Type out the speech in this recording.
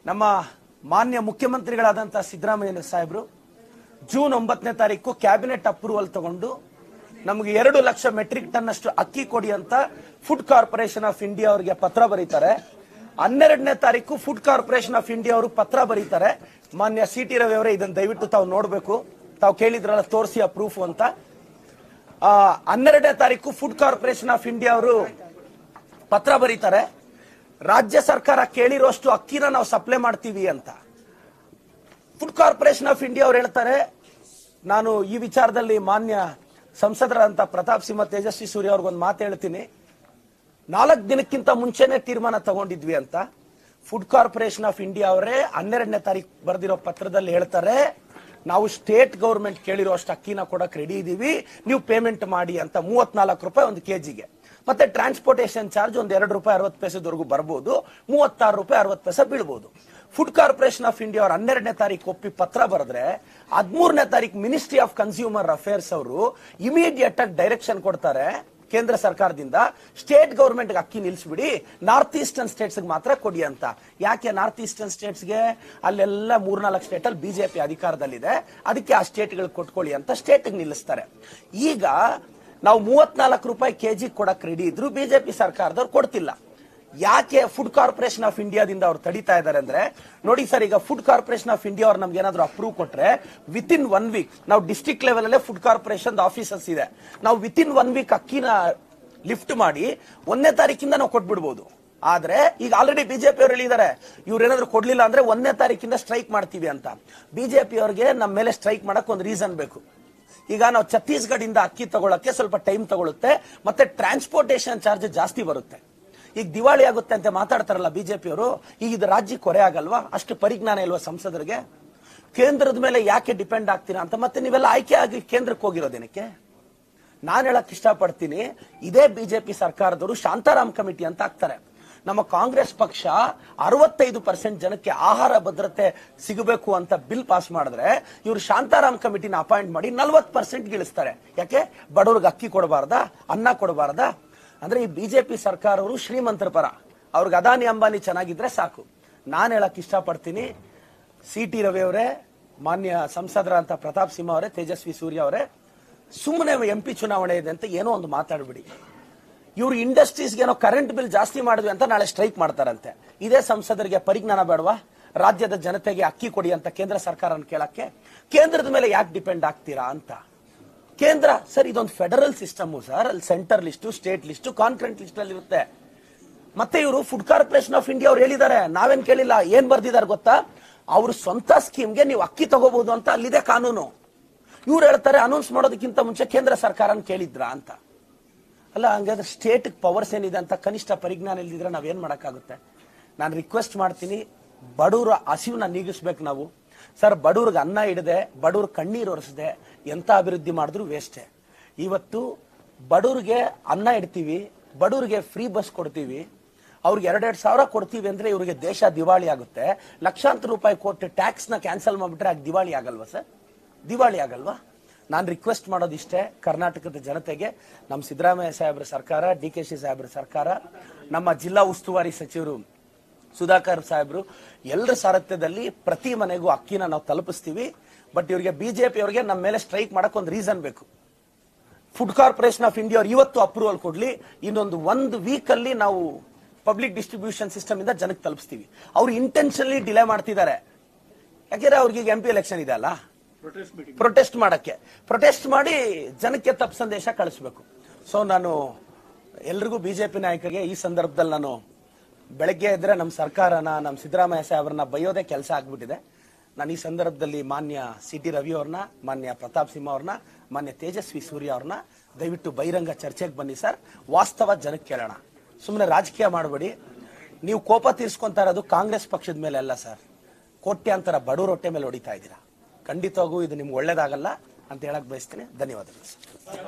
ನಮ್ಮ ಮಾನ್ಯ ಮುಖ್ಯಮಂತ್ರಿಗಳಾದಂತಹ ಸಿದ್ದರಾಮಯ್ಯ ಸಾಹೇಬರು ಜೂನ್ ಒಂಬತ್ತನೇ ತಾರೀಕು ಕ್ಯಾಬಿನೆಟ್ ಅಪ್ರೂವಲ್ ತಗೊಂಡು ನಮಗೆ ಎರಡು ಲಕ್ಷ ಮೆಟ್ರಿಕ್ ಟನ್ ಅಷ್ಟು ಅಕ್ಕಿ ಕೊಡಿ ಅಂತ ಫುಡ್ ಕಾರ್ಪೊರೇಷನ್ ಆಫ್ ಇಂಡಿಯಾ ಅವರಿಗೆ ಪತ್ರ ಬರೀತಾರೆ ಹನ್ನೆರಡನೇ ತಾರೀಕು ಫುಡ್ ಕಾರ್ಪೊರೇಷನ್ ಆಫ್ ಇಂಡಿಯಾ ಅವರು ಪತ್ರ ಬರೀತಾರೆ ಮಾನ್ಯ ಸಿ ಟಿ ರವಿ ಅವರೇ ಇದನ್ನ ದಯವಿಟ್ಟು ತಾವು ನೋಡಬೇಕು ತಾವು ಕೇಳಿದ್ರಲ್ಲ ತೋರಿಸಿ ಆ ಪ್ರೂಫ್ ಅಂತ ಆ, ಹನ್ನೆರಡನೇ ತಾರೀಕು ಫುಡ್ ಕಾರ್ಪೊರೇಷನ್ ಆಫ್ ಇಂಡಿಯಾ ಅವರು ಪತ್ರ ಬರೀತಾರೆ ರಾಜ್ಯ ಸರ್ಕಾರ ಕೇಳಿರೋಷ್ಟು ಅಕ್ಕಿನ ನಾವು ಸಪ್ಲೈ ಮಾಡ್ತೀವಿ ಅಂತ ಫುಡ್ ಕಾರ್ಪೊರೇಷನ್ ಆಫ್ ಇಂಡಿಯಾ ಅವ್ರು ಹೇಳ್ತಾರೆ ನಾನು ಈ ವಿಚಾರದಲ್ಲಿ ಮಾನ್ಯ ಸಂಸದರಂತ ಪ್ರತಾಪ್ ಸಿಂಹ ತೇಜಸ್ವಿ ಸೂರ್ಯ ಅವ್ರಿಗೊಂದು ಮಾತು ಹೇಳ್ತೀನಿ ನಾಲ್ಕು ದಿನಕ್ಕಿಂತ ಮುಂಚೆನೆ ತೀರ್ಮಾನ ತಗೊಂಡಿದ್ವಿ ಅಂತ ಫುಡ್ ಕಾರ್ಪೊರೇಷನ್ ಆಫ್ ಇಂಡಿಯಾ ಅವರೇ ಹನ್ನೆರಡನೇ ತಾರೀಕು ಬರೆದಿರೋ ಪತ್ರದಲ್ಲಿ ಹೇಳ್ತಾರೆ ನಾವು ಸ್ಟೇಟ್ ಗೌರ್ಮೆಂಟ್ ಕೇಳಿರೋ ಅಷ್ಟು ಅಕ್ಕಿನ ಕೊಡಕ್ ರೆಡಿ ಇದೀವಿ ನೀವು ಪೇಮೆಂಟ್ ಮಾಡಿ ಅಂತ ಮೂವತ್ನಾಲ್ಕು ರೂಪಾಯಿ ಒಂದು ಕೆಜಿಗೆ ಮತ್ತೆ ಟ್ರಾನ್ಸ್ಪೋರ್ಟೇಷನ್ ಚಾರ್ಜ್ ಒಂದು ಎರಡು ರೂಪಾಯಿ ಅರವತ್ತು ಪೈಸೆದವರೆಗೂ ಬರ್ಬೋದು ಮೂವತ್ತಾರು ರೂಪಾಯಿ ಅರವತ್ತು ಪೈಸೆ ಬೀಳ್ಬೋದು ಫುಡ್ ಕಾರ್ಪೊರೇಷನ್ ಆಫ್ ಇಂಡಿಯಾ ಅವ್ರು ಹನ್ನೆರಡನೇ ತಾರೀಕು ಒಪ್ಪಿ ಪತ್ರ ಬರೆದ್ರೆ ಹದಿಮೂರನೇ ತಾರೀಕು ಮಿನಿಸ್ಟ್ರಿ ಆಫ್ ಕನ್ಸ್ಯೂಮರ್ ಅಫೇರ್ಸ್ ಅವರು ಇಮಿಡಿಯೇಟ್ ಆಗಿ ಡೈರೆಕ್ಷನ್ ಕೊಡ್ತಾರೆ ಕೇಂದ್ರ ಸರ್ಕಾರದಿಂದ ಸ್ಟೇಟ್ ಗೌರ್ಮೆಂಟ್ ಅಕ್ಕಿ ನಿಲ್ಲಿಸ್ಬಿಡಿ ನಾರ್ತ್ ಈಸ್ಟರ್ನ್ ಸ್ಟೇಟ್ಸ್ ಮಾತ್ರ ಕೊಡಿ ಅಂತ ಯಾಕೆ ನಾರ್ತ್ ಈಸ್ಟರ್ನ್ ಸ್ಟೇಟ್ಸ್ಗೆ ಅಲ್ಲೆಲ್ಲ ಮೂರ್ನಾಲ್ಕು ಸ್ಟೇಟ್ ಅಲ್ಲಿ ಬಿಜೆಪಿ ಅಧಿಕಾರದಲ್ಲಿದೆ ಅದಕ್ಕೆ ಆ ಸ್ಟೇಟ್ಗಳು ಕೊಟ್ಕೊಳ್ಳಿ ಅಂತ ಸ್ಟೇಟ್ ನಿಲ್ಲಿಸ್ತಾರೆ ಈಗ ನಾವು ಮೂವತ್ನಾಲ್ಕು ರೂಪಾಯಿ ಕೆಜಿ ಕೊಡಕ್ ರೆಡಿ ಇದ್ರು ಬಿಜೆಪಿ ಸರ್ಕಾರದವ್ರು ಕೊಡ್ತಿಲ್ಲ ಯಾಕೆ ಫುಡ್ ಕಾರ್ಪೊರೇಷನ್ ಆಫ್ ಇಂಡಿಯಾದಿಂದ ಅವ್ರು ತಡಿತಾ ಇದ್ದಾರೆ ಅಂದ್ರೆ ನೋಡಿ ಸರ್ ಈಗ ಫುಡ್ ಕಾರ್ಪೊರೇಷನ್ ಆಫ್ ಇಂಡಿಯಾ ಅವ್ರು ನಮ್ಗೆ ಏನಾದ್ರು ಅಪ್ರೂವ್ ಕೊಟ್ರೆ ವಿತ್ ಇನ್ ಒನ್ ವೀಕ್ ನಾವು ಡಿಸ್ಟ್ರಿಕ್ಟ್ ಲೆವೆಲ್ ಅಲ್ಲೇ ಫುಡ್ ಕಾರ್ಪೊರೇಷನ್ ಆಫೀಸರ್ಸ್ ಇದೆ ನಾವು ವಿತ್ ಇನ್ ಒನ್ ವೀಕ್ ಅಕ್ಕಿನ ಲಿಫ್ಟ್ ಮಾಡಿ ಒಂದನೇ ತಾರೀಕಿಂದ ನಾವು ಕೊಟ್ಬಿಡ್ಬೋದು ಆದ್ರೆ ಈಗ ಆಲ್ರೆಡಿ ಬಿಜೆಪಿ ಅವರು ಹೇಳಿದ್ದಾರೆ ಇವ್ರು ಏನಾದ್ರು ಕೊಡ್ಲಿಲ್ಲ ಅಂದ್ರೆ ಒಂದನೇ ತಾರೀಕಿಂದ ಸ್ಟ್ರೈಕ್ ಮಾಡ್ತೀವಿ ಅಂತ ಬಿಜೆಪಿ ಅವ್ರಿಗೆ ನಮ್ಮ ಮೇಲೆ ಸ್ಟ್ರೈಕ್ ಮಾಡಕ್ ಒಂದು ರೀಸನ್ ಬೇಕು ಈಗ ನಾವು ಛತ್ತೀಸ್ಗಢದಿಂದ ಅಕ್ಕಿ ತಗೊಳಕ್ಕೆ ಸ್ವಲ್ಪ ಟೈಮ್ ತಗೊಳುತ್ತೆ ಮತ್ತೆ ಟ್ರಾನ್ಸ್ಪೋರ್ಟೇಷನ್ ಚಾರ್ಜ್ ಜಾಸ್ತಿ ಬರುತ್ತೆ ಈಗ ದಿವಾಳಿ ಆಗುತ್ತೆ ಅಂತ ಮಾತಾಡ್ತಾರಲ್ಲ ಬಿಜೆಪಿ ಅವರು ಈಗ ಇದು ರಾಜ್ಯಕ್ಕೆ ಹೊರೆ ಆಗಲ್ವಾ ಅಷ್ಟು ಪರಿಜ್ಞಾನ ಇಲ್ವಾ ಸಂಸದರಿಗೆ ಕೇಂದ್ರದ ಮೇಲೆ ಯಾಕೆ ಡಿಪೆಂಡ್ ಆಗ್ತೀರಾ ಅಂತ ಮತ್ತೆ ನೀವೆಲ್ಲ ಆಯ್ಕೆ ಆಗಿ ಕೇಂದ್ರಕ್ಕೆ ಹೋಗಿರೋದೇನಕ್ಕೆ ನಾನು ಹೇಳಕ್ ಇಷ್ಟಪಡ್ತೀನಿ ಇದೇ ಬಿಜೆಪಿ ಸರ್ಕಾರದವರು ಶಾಂತಾರಾಮ್ ಕಮಿಟಿ ಅಂತ ಹಾಕ್ತಾರೆ ನಮ್ಮ ಕಾಂಗ್ರೆಸ್ ಪಕ್ಷ ಅರವತ್ತೈದು ಪರ್ಸೆಂಟ್ ಜನಕ್ಕೆ ಆಹಾರ ಭದ್ರತೆ ಸಿಗಬೇಕು ಅಂತ ಬಿಲ್ ಪಾಸ್ ಮಾಡಿದ್ರೆ ಇವರು ಶಾಂತಾರಾಮ್ ಕಮಿಟಿನ ಅಪಾಯಿಂಟ್ ಮಾಡಿ ನಲ್ವತ್ತು ಪರ್ಸೆಂಟ್ ಗಿಳಿಸ್ತಾರೆ ಯಾಕೆ ಬಡವ್ರಿಗೆ ಅಕ್ಕಿ ಕೊಡಬಾರ್ದಾ ಅನ್ನ ಕೊಡಬಾರ್ದಾ ಅಂದ್ರೆ ಈ ಬಿಜೆಪಿ ಸರ್ಕಾರವರು ಶ್ರೀಮಂತರ ಪರ ಅವ್ರಿಗೆ ಅದಾನಿ ಅಂಬಾನಿ ಚೆನ್ನಾಗಿದ್ರೆ ಸಾಕು ನಾನು ಹೇಳಕ್ ಇಷ್ಟಪಡ್ತೀನಿ ಸಿ ಟಿ ರವಿ ಅವರೇ ಮಾನ್ಯ ಸಂಸದರ ಅಂತ ಪ್ರತಾಪ್ ಸಿಂಹ ಅವರೇ ತೇಜಸ್ವಿ ಸೂರ್ಯ ಅವರೇ ಸುಮ್ಮನೆ ಎಂ ಪಿ ಚುನಾವಣೆ ಇದೆ ಅಂತ ಏನೋ ಒಂದು ಮಾತಾಡ್ಬಿಡಿ ಇವ್ರು ಇಂಡಸ್ಟ್ರೀಸ್ಗೆ ಏನೋ ಕರೆಂಟ್ ಬಿಲ್ ಜಾಸ್ತಿ ಮಾಡಿದ್ವಿ ಅಂತ ನಾಳೆ ಸ್ಟ್ರೈಕ್ ಮಾಡ್ತಾರಂತೆ ಇದೇ ಸಂಸದರಿಗೆ ಪರಿಜ್ಞಾನ ಬೇಡವಾ ರಾಜ್ಯದ ಜನತೆಗೆ ಅಕ್ಕಿ ಕೊಡಿ ಅಂತ ಕೇಂದ್ರ ಸರ್ಕಾರನ ಕೇಳಕ್ಕೆ ಕೇಂದ್ರದ ಮೇಲೆ ಯಾಕೆ ಡಿಪೆಂಡ್ ಆಗ್ತೀರಾ ಅಂತ ಕೇಂದ್ರ ಸರ್ ಇದೊಂದು ಫೆಡರಲ್ ಸಿಸ್ಟಮ್ ಸರ್ ಅಲ್ಲಿ centre list state list concurrent list ಅಲ್ಲಿ ಇರುತ್ತೆ ಮತ್ತೆ ಇವರು ಫುಡ್ ಕಾರ್ಪೊರೇಷನ್ ಆಫ್ ಇಂಡಿಯಾ ಅವ್ರು ಹೇಳಿದ್ದಾರೆ ನಾವೇನ್ ಕೇಳಿಲ್ಲ ಏನ್ ಬರ್ದಿದ್ದಾರೆ ಗೊತ್ತಾ ಅವ್ರ ಸ್ವಂತ ಸ್ಕೀಮ್ಗೆ ನೀವು ಅಕ್ಕಿ ತಗೋಬಹುದು ಅಂತ ಅಲ್ಲಿದೆ ಕಾನೂನು ಇವ್ರು ಹೇಳ್ತಾರೆ ಅನೌನ್ಸ್ ಮಾಡೋದಕ್ಕಿಂತ ಮುಂಚೆ ಕೇಂದ್ರ ಸರ್ಕಾರನ ಕೇಳಿದ್ರಾ ಅಂತ ಅಲ್ಲ ಹಂಗಾದ್ರೆ ಸ್ಟೇಟ್ ಪವರ್ಸ್ ಏನಿದೆ ಅಂತ ಕನಿಷ್ಠ ಪರಿಜ್ಞಾನ ಇಲ್ದಿದ್ರೆ ನಾವೇನ್ ಮಾಡಕ್ಕಾಗುತ್ತೆ ನಾನು ರಿಕ್ವೆಸ್ಟ್ ಮಾಡ್ತೀನಿ ಬಡವರ ಹಸಿವನ್ನ ನೀಗಿಸ್ಬೇಕು ನಾವು ಸರ್ ಬಡವ್ರಿಗೆ ಅನ್ನ ಇಡದೆ ಬಡವ್ರ ಕಣ್ಣೀರು ಒರೆಸದೆ ಎಂತ ಅಭಿವೃದ್ಧಿ ಮಾಡಿದ್ರು ವೇಸ್ಟೇ ಇವತ್ತು ಬಡವ್ರಿಗೆ ಅನ್ನ ಇಡ್ತೀವಿ ಬಡವ್ರಿಗೆ ಫ್ರೀ ಬಸ್ ಕೊಡ್ತೀವಿ ಅವ್ರಿಗೆ ಎರಡೆರಡು ಸಾವಿರ ಕೊಡ್ತೀವಿ ಅಂದ್ರೆ ಇವ್ರಿಗೆ ದೇಶ ದಿವಾಳಿ ಆಗುತ್ತೆ ಲಕ್ಷಾಂತರ ರೂಪಾಯಿ ಕೊಟ್ಟು ಟ್ಯಾಕ್ಸ್ ನ ಕ್ಯಾನ್ಸಲ್ ಮಾಡ್ಬಿಟ್ರೆ ಆಗ ದಿವಾಳಿ ಆಗಲ್ವಾ ಸರ್ ದಿವಾಳಿ ಆಗಲ್ವಾ ನಾನು ರಿಕ್ವೆಸ್ಟ್ ಮಾಡೋದಿಷ್ಟೇ ಕರ್ನಾಟಕದ ಜನತೆಗೆ ನಮ್ಮ ಸಿದ್ದರಾಮಯ್ಯ ಸಾಹೇಬ್ರ ಸರ್ಕಾರ ಡಿ ಕೆ ಶಿ ಸಾಹೇಬ್ರ ಸರ್ಕಾರ ನಮ್ಮ ಜಿಲ್ಲಾ ಉಸ್ತುವಾರಿ ಸಚಿವರು ಸುಧಾಕರ್ ಸಾಹೇಬ್ರು ಎಲ್ಲರ ಸಾರಥ್ಯದಲ್ಲಿ ಪ್ರತಿ ಮನೆಗೂ ಅಕ್ಕಿನ ನಾವು ತಲುಪಿಸ್ತೀವಿ ಬಟ್ ಇವರಿಗೆ ಬಿಜೆಪಿ ಅವರಿಗೆ ನಮ್ಮ ಮೇಲೆ ಸ್ಟ್ರೈಕ್ ಮಾಡಕ್ ಒಂದು ರೀಸನ್ ಬೇಕು ಫುಡ್ ಕಾರ್ಪೊರೇಷನ್ ಆಫ್ ಇಂಡಿಯಾ ಅವ್ರು ಇವತ್ತು ಅಪ್ರೂವಲ್ ಕೊಡ್ಲಿ ಇನ್ನೊಂದು ಒಂದು ವೀಕ್ ಅಲ್ಲಿ ನಾವು ಪಬ್ಲಿಕ್ ಡಿಸ್ಟ್ರಿಬ್ಯೂಷನ್ ಸಿಸ್ಟಮ್ ಇಂದ ಜನಕ್ಕೆ ತಲುಪಿಸ್ತೀವಿ ಅವ್ರು ಇಂಟೆನ್ಷನ್ಲಿ ಡಿಲೇ ಮಾಡ್ತಿದ್ದಾರೆ ಯಾಕೆಂದ್ರೆ ಅವ್ರಿಗೆ ಎಂ ಪಿ ಎಲೆಕ್ಷನ್ ಇದೆ ಅಲ್ಲ ಪ್ರೊಟೆಸ್ಟ್ ಮಾಡಕ್ಕೆ ಪ್ರೊಟೆಸ್ಟ್ ಮಾಡಿ ಜನಕ್ಕೆ ತಪ್ಪು ಸಂದೇಶ ಕಳಿಸ್ಬೇಕು ಸೊ ನಾನು ಎಲ್ರಿಗೂ ಬಿಜೆಪಿ ನಾಯಕರಿಗೆ ಈ ಸಂದರ್ಭದಲ್ಲಿ ನಾನು ಬೆಳಗ್ಗೆ ಇದ್ರೆ ನಮ್ಮ ಸರ್ಕಾರನ ನಮ್ಮ ಸಿದ್ದರಾಮಯ್ಯ ಸಾಹೇಬ್ರನ್ನ ಬೈಯೋದೇ ಕೆಲಸ ಆಗ್ಬಿಟ್ಟಿದೆ ನಾನು ಈ ಸಂದರ್ಭದಲ್ಲಿ ಮಾನ್ಯ ಸಿ ಟಿ ರವಿ ಅವ್ರನ್ನ ಮಾನ್ಯ ಪ್ರತಾಪ್ ಸಿಂಹ ಅವ್ರನ್ನ ಮಾನ್ಯ ತೇಜಸ್ವಿ ಸೂರ್ಯ ಅವ್ರನ್ನ ದಯವಿಟ್ಟು ಬಹಿರಂಗ ಚರ್ಚೆಗೆ ಬನ್ನಿ ಸರ್ ವಾಸ್ತವ ಜನಕ್ಕೆ ಕೇಳೋಣ ಸುಮ್ಮನೆ ರಾಜಕೀಯ ಮಾಡಬೇಡಿ ನೀವು ಕೋಪ ತೀರ್ಸ್ಕೊಂತಾ ಇರೋದು ಕಾಂಗ್ರೆಸ್ ಪಕ್ಷದ ಮೇಲೆ ಅಲ್ಲ ಸರ್ ಕೋಟ್ಯಾಂತರ ಬಡವ್ರ ಹೊಟ್ಟೆ ಮೇಲೆ ಹೊಡಿತಾ ಇದ್ದೀರಾ ಖಂಡಿತವಾಗೂ ಇದು ನಿಮ್ಗೆ ಒಳ್ಳೇದಾಗಲ್ಲ ಅಂತ ಹೇಳಕ್ ಬಯಸ್ತೀನಿ ಧನ್ಯವಾದಗಳು ಸರ್